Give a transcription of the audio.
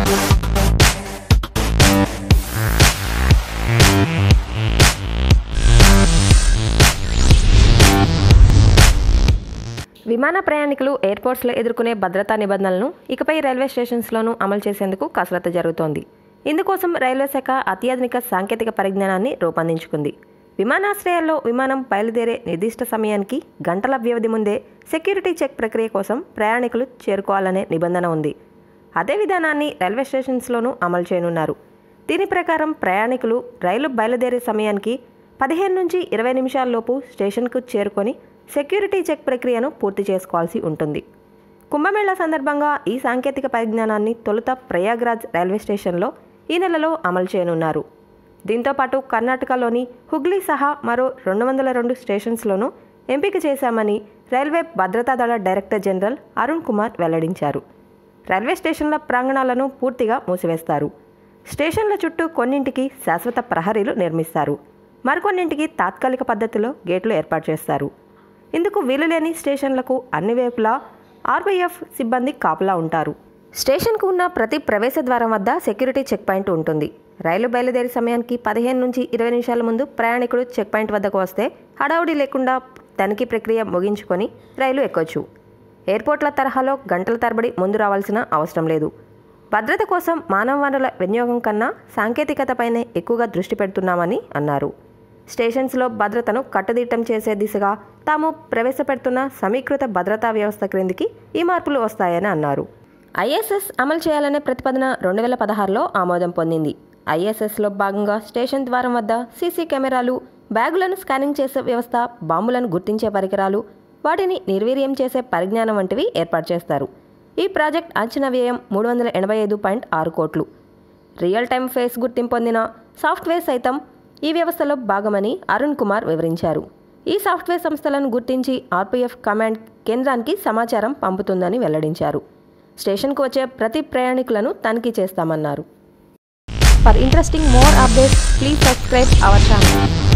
విమాన ప్రయాణికులు ఎయిర్పోర్ట్స్లో ఎదుర్కొనే భద్రతా నిబంధనలను ఇకపై రైల్వే స్టేషన్స్లోనూ అమలు చేసేందుకు కసరత్తు జరుగుతోంది ఇందుకోసం రైల్వే శాఖ అత్యాధునిక సాంకేతిక పరిజ్ఞానాన్ని రూపొందించుకుంది విమానాశ్రయాల్లో విమానం బయలుదేరే నిర్దిష్ట సమయానికి గంటల వ్యవధి ముందే సెక్యూరిటీ చెక్ ప్రక్రియ కోసం ప్రయాణికులు చేరుకోవాలనే నిబంధన ఉంది అదే విధానాన్ని రైల్వే స్టేషన్స్లోనూ అమలు చేయనున్నారు దీని ప్రకారం ప్రయాణికులు రైలు బయలుదేరే సమయానికి పదిహేను నుంచి ఇరవై నిమిషాల్లోపు స్టేషన్కు చేరుకొని సెక్యూరిటీ చెక్ ప్రక్రియను పూర్తి చేసుకోవాల్సి ఉంటుంది కుంభమేళా సందర్భంగా ఈ సాంకేతిక పరిజ్ఞానాన్ని తొలుత ప్రయాగ్రాజ్ రైల్వే స్టేషన్లో ఈ నెలలో అమలు చేయనున్నారు దీంతోపాటు కర్ణాటకలోని హుగ్లీ సహా మరో రెండు వందల రెండు స్టేషన్స్లోనూ ఎంపిక చేశామని రైల్వే భద్రతా దళ డైరెక్టర్ జనరల్ అరుణ్ కుమార్ వెల్లడించారు రైల్వే స్టేషన్ల ప్రాంగణాలను పూర్తిగా మూసివేస్తారు స్టేషన్ల చుట్టూ కొన్నింటికి శాశ్వత ప్రహరీలు నిర్మిస్తారు మరికొన్నింటికి తాత్కాలిక పద్ధతిలో గేట్లు ఏర్పాటు చేస్తారు ఇందుకు వీలులేని స్టేషన్లకు అన్ని వైపులా ఆర్బీఎఫ్ సిబ్బంది కాపలా ఉంటారు స్టేషన్కు ఉన్న ప్రతి ప్రవేశ ద్వారం వద్ద సెక్యూరిటీ చెక్ పాయింట్ ఉంటుంది రైలు బయలుదేరే సమయానికి పదిహేను నుంచి ఇరవై నిమిషాల ముందు ప్రయాణికుడు చెక్ పాయింట్ వద్దకు వస్తే హడావుడి లేకుండా తనిఖీ ప్రక్రియ ముగించుకొని రైలు ఎక్కొచ్చు ఎయిర్పోర్ట్ల తరహాలో గంటల తరబడి ముందు రావాల్సిన అవసరం లేదు భద్రత కోసం మానవ వనరుల వినియోగం కన్నా సాంకేతికతపైనే ఎక్కువగా దృష్టి పెడుతున్నామని అన్నారు స్టేషన్స్లో భద్రతను కట్టుదిట్టం చేసే దిశగా తాము ప్రవేశపెడుతున్న సమీకృత భద్రతా వ్యవస్థ క్రిందికి ఈ మార్పులు వస్తాయని అన్నారు ఐఎస్ఎస్ అమలు చేయాలనే ప్రతిపాదన రెండు వేల పదహారులో ఆమోదం పొందింది ఐఎస్ఎస్లో భాగంగా స్టేషన్ ద్వారం వద్ద సీసీ కెమెరాలు బ్యాగులను స్కానింగ్ చేసే వ్యవస్థ బాంబులను గుర్తించే పరికరాలు వాటిని నిర్వీర్యం చేసే పరిజ్ఞానం వంటివి ఏర్పాటు చేస్తారు ఈ ప్రాజెక్ట్ అంచనా వ్యయం మూడు వందల ఎనభై ఐదు పాయింట్ ఆరు కోట్లు రియల్ టైం ఫేస్ గుర్తింపు పొందిన సాఫ్ట్వేర్ సైతం ఈ వ్యవస్థలో భాగమని అరుణ్ కుమార్ వివరించారు ఈ సాఫ్ట్వేర్ సంస్థలను గుర్తించి ఆర్పీఎఫ్ కమాండ్ కేంద్రానికి సమాచారం పంపుతుందని వెల్లడించారు స్టేషన్కు వచ్చే ప్రతి ప్రయాణికులను తనిఖీ చేస్తామన్నారు for interesting more updates please subscribe our channel